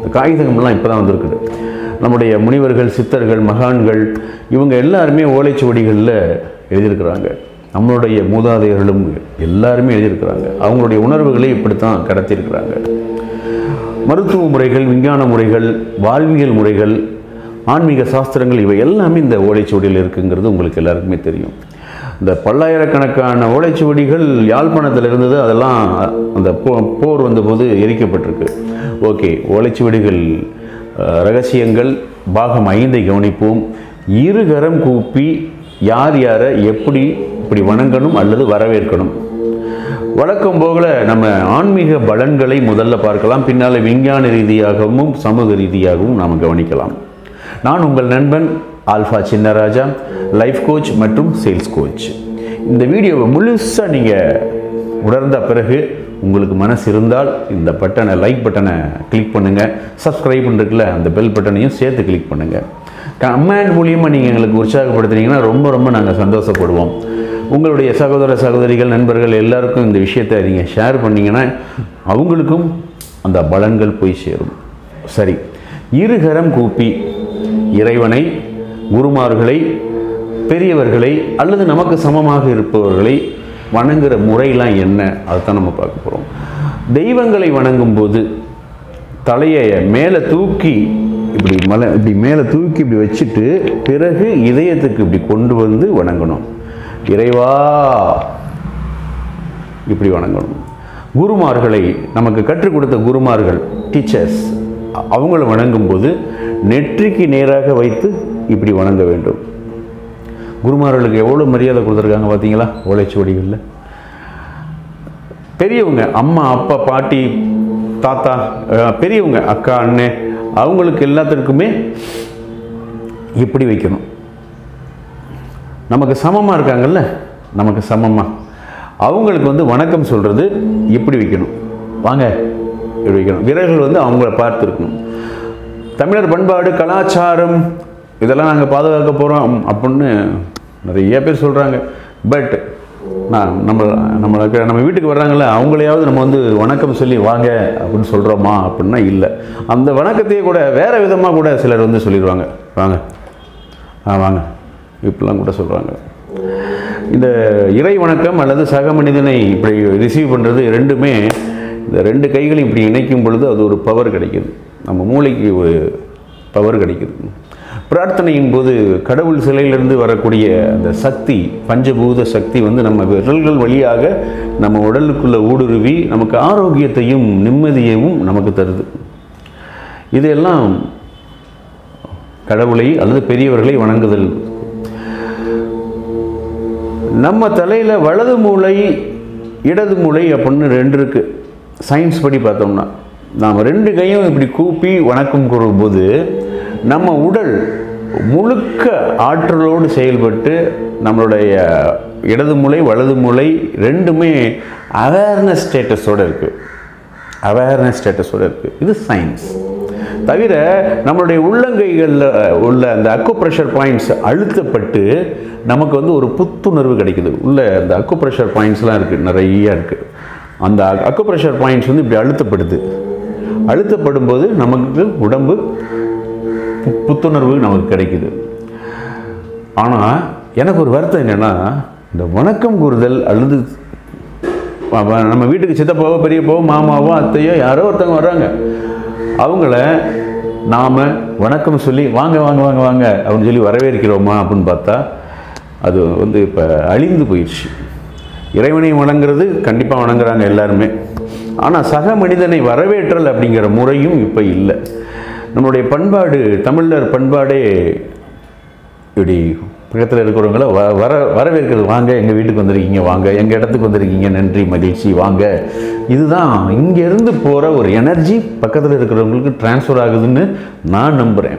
இந்த காகிதங்கள்லாம் இப்போ தான் வந்திருக்குது நம்முடைய முனிவர்கள் சித்தர்கள் மகான்கள் இவங்க எல்லாருமே ஓலைச்சுவடிகளில் எழுதியிருக்கிறாங்க நம்மளுடைய மூதாதையர்களும் எல்லாருமே எழுதியிருக்கிறாங்க அவங்களுடைய உணர்வுகளை இப்படித்தான் கடத்தியிருக்கிறாங்க மருத்துவ முறைகள் விஞ்ஞான முறைகள் வாழ்வியல் முறைகள் ஆன்மீக சாஸ்திரங்கள் இவை எல்லாமே இந்த ஓலைச்சுவடியில் இருக்குங்கிறது உங்களுக்கு எல்லாருக்குமே தெரியும் இந்த பல்லாயிரக்கணக்கான ஓலைச்சுவடிகள் யாழ்ப்பாணத்தில் இருந்தது அதெல்லாம் அந்த போ- போர் வந்தபோது எரிக்கப்பட்டிருக்கு ஓகே ஓலைச்சுவடிகள் அஹ், ரகசியங்கள் பாகம் ஐந்தை கவனிப்போம் இருகரம் கூப்பி யார் யாரை எப்படி இப்படி வணங்கணும் அல்லது வரவேற்கணும் வழக்கம் போல நம்ம ஆன்மீக பலன்களை முதல்ல பார்க்கலாம் பின்னால் விஞ்ஞான ரீதியாகவும் சமூக ரீதியாகவும் நாம் கவனிக்கலாம் நான் உங்கள் நண்பன் ஆல்ஃபா சின்னராஜா லைஃப் கோச் மற்றும் சேல்ஸ் கோச் இந்த வீடியோவை முழுசாக நீங்கள் உணர்ந்த பிறகு உங்களுக்கு மனசு இருந்தால் இந்த பட்டனை லைக் பட்டனை கிளிக் பண்ணுங்கள் சப்ஸ்கிரைப் இருக்குல்ல அந்த பெல் பட்டனையும் சேர்த்து கிளிக் பண்ணுங்கள் கமெண்ட் மூலியமாக நீங்கள் எங்களுக்கு உற்சாகப்படுத்துனீங்கன்னா ரொம்ப ரொம்ப நாங்கள் சந்தோஷப்படுவோம் உங்களுடைய சகோதர சகோதரிகள் நண்பர்கள் எல்லாருக்கும் இந்த விஷயத்தை நீங்கள் ஷேர் பண்ணீங்கன்னா அவங்களுக்கும் அந்த பலன்கள் போய் சேரும் சரி இருகரம் கூப்பி இறைவனை குருமார்களை பெரியவர்களை அல்லது நமக்கு சமமாக இருப்பவர்களை வணங்குற முறையெல்லாம் என்ன அதுதான் நம்ம பார்க்க போகிறோம் தெய்வங்களை வணங்கும்போது தலையை மேலே தூக்கி இப்படி மலை இப்படி மேலே தூக்கி இப்படி வச்சுட்டு பிறகு இதயத்துக்கு இப்படி கொண்டு வந்து வணங்கணும் இறைவா இப்படி வணங்கணும் குருமார்களை நமக்கு கற்றுக் கொடுத்த குருமார்கள் டீச்சர்ஸ் அவங்கள வணங்கும்போது நெற்றிக்கு நேராக வைத்து இப்படி வணங்க வேண்டும் குருமார்களுக்கு எவ்வளோ மரியாதை கொடுத்துருக்காங்க பார்த்தீங்களா ஓலைச்சுவடிகளில் பெரியவங்க அம்மா அப்பா பாட்டி தாத்தா அஹ், பெரியவங்க அக்கா அண்ணன் அவங்களுக்கு எல்லாத்திற்குமே இப்படி வைக்கணும் நமக்கு சமமாக இருக்காங்கல்ல நமக்கு சமமாக அவங்களுக்கு வந்து வணக்கம் சொல்கிறது இப்படி வைக்கணும் வாங்க இப்படி வைக்கணும் வீரர்கள் வந்து அவங்கள பார்த்துருக்கணும் தமிழர் பண்பாடு கலாச்சாரம் இதெல்லாம் நாங்கள் பாதுகாக்க போகிறோம் அப்படின்னு நிறைய பேர் சொல்கிறாங்க பட் நான் நம்ம நம்மளுக்கு நம்ம வீட்டுக்கு வர்றாங்கல்ல அவங்களையாவது நம்ம வந்து வணக்கம் சொல்லி வாங்க அப்படின்னு சொல்கிறோமா அப்படின்னா இல்லை அந்த வணக்கத்தையே கூட வேறு விதமாக கூட சிலர் வந்து சொல்லிடுவாங்க வாங்க ஆ வாங்க இப்படிலாம் கூட சொல்கிறாங்க இந்த இறை வணக்கம் அல்லது சக மனிதனை இப்படி ரிசீவ் பண்ணுறது ரெண்டுமே இந்த ரெண்டு கைகளையும் இப்படி இணைக்கும் பொழுது அது ஒரு பவர் கிடைக்குது நம்ம மூளைக்கு ஒரு பவர் கிடைக்குது பிரார்த்தனையின் போது கடவுள் சிலையிலிருந்து வரக்கூடிய அந்த சக்தி பஞ்சபூத சக்தி வந்து நம்ம விரல்கள் வழியாக நம்ம உடலுக்குள்ள ஊடுருவி நமக்கு ஆரோக்கியத்தையும் நிம்மதியையும் நமக்கு தருது இதெல்லாம் கடவுளை அல்லது பெரியவர்களை வணங்குதல் நம்ம தலையில் வலது மூளை இடது மூளை அப்படின்னு ரெண்டு இருக்கு சயின்ஸ் படி பார்த்தோம்னா நாம் ரெண்டு கையும் இப்படி கூப்பி வணக்கம் கூறும்போது நம்ம உடல் முழுக்க ஆற்றலோடு செயல்பட்டு நம்மளுடைய இடது மூளை வலது மூளை ரெண்டுமே அவேர்னஸ் ஸ்டேட்டஸோடு இருக்குது அவேர்னஸ் ஸ்டேட்டஸோடு இருக்குது இது சயின்ஸ் தவிர நம்மளுடைய உள்ளங்கைகளில் உள்ள அந்த அக்கு ப்ரெஷர் பாயிண்ட்ஸ் அழுத்தப்பட்டு நமக்கு வந்து ஒரு புத்துணர்வு கிடைக்குது உள்ள அந்த அக்கு ப்ரெஷர் பாயிண்ட்ஸ்லாம் இருக்குது நிறைய இருக்குது அந்த அக்கு ப்ரெஷர் பாயிண்ட்ஸ் வந்து இப்படி அழுத்தப்படுது அழுத்தப்படும் போது நமக்கு உடம்பு பு- புத்துணர்வு நமக்கு கிடைக்குது ஆனால் எனக்கு ஒரு வருத்தம் என்னென்னா இந்த வணக்கம் கூறுதல் அல்லது வ- வ- நம்ம வீட்டுக்கு சித்தப்பாவோ பெரியப்பாவோ மாமாவோ அத்தையோ யாரோ ஒருத்தவங்க வர்றாங்க அவங்கள நாம் வணக்கம் சொல்லி வாங்க வாங்க வாங்க வாங்க அப்படின்னு சொல்லி வரவேற்கிறோமா அப்படின்னு பார்த்தா அது வந்து இப்போ அழிந்து போயிடுச்சு இறைவனை வணங்குறது கண்டிப்பாக வணங்குறாங்க எல்லாருமே ஆனால் சக மனிதனை வரவேற்றல் அப்படிங்கிற முறையும் இப்போ இல்லை நம்மளுடைய பண்பாடு தமிழர் பண்பாடே இப்படி பக்கத்தில் இருக்கிறவங்கள வ வர வரவேற்கிறது வாங்க எங்கள் வீட்டுக்கு வந்திருக்கீங்க வாங்க எங்கள் இடத்துக்கு வந்திருக்கீங்க நன்றி மகிழ்ச்சி வாங்க இதுதான் இங்கேருந்து போகிற ஒரு எனர்ஜி பக்கத்தில் இருக்கிறவங்களுக்கு ட்ரான்ஸ்ஃபர் ஆகுதுன்னு நான் நம்புகிறேன்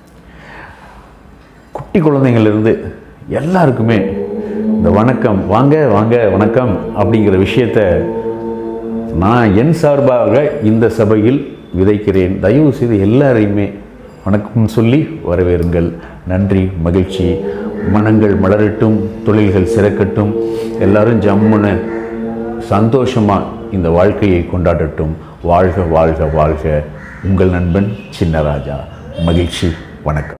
குட்டி குழந்தைங்கள்லேருந்து எல்லாருக்குமே இந்த வணக்கம் வாங்க வாங்க வணக்கம் அப்படிங்கிற விஷயத்த நான் என் சார்பாக இந்த சபையில் விதைக்கிறேன் தயவு செய்து எல்லாரையுமே வணக்கம் சொல்லி வரவேறுங்கள் நன்றி மகிழ்ச்சி மனங்கள் மலரட்டும் தொழில்கள் சிறக்கட்டும் எல்லாரும் ஜம்முன்னு சந்தோஷமாக இந்த வாழ்க்கையை கொண்டாடட்டும் வாழ்க வாழ்க வாழ்க உங்கள் நண்பன் சின்னராஜா மகிழ்ச்சி வணக்கம்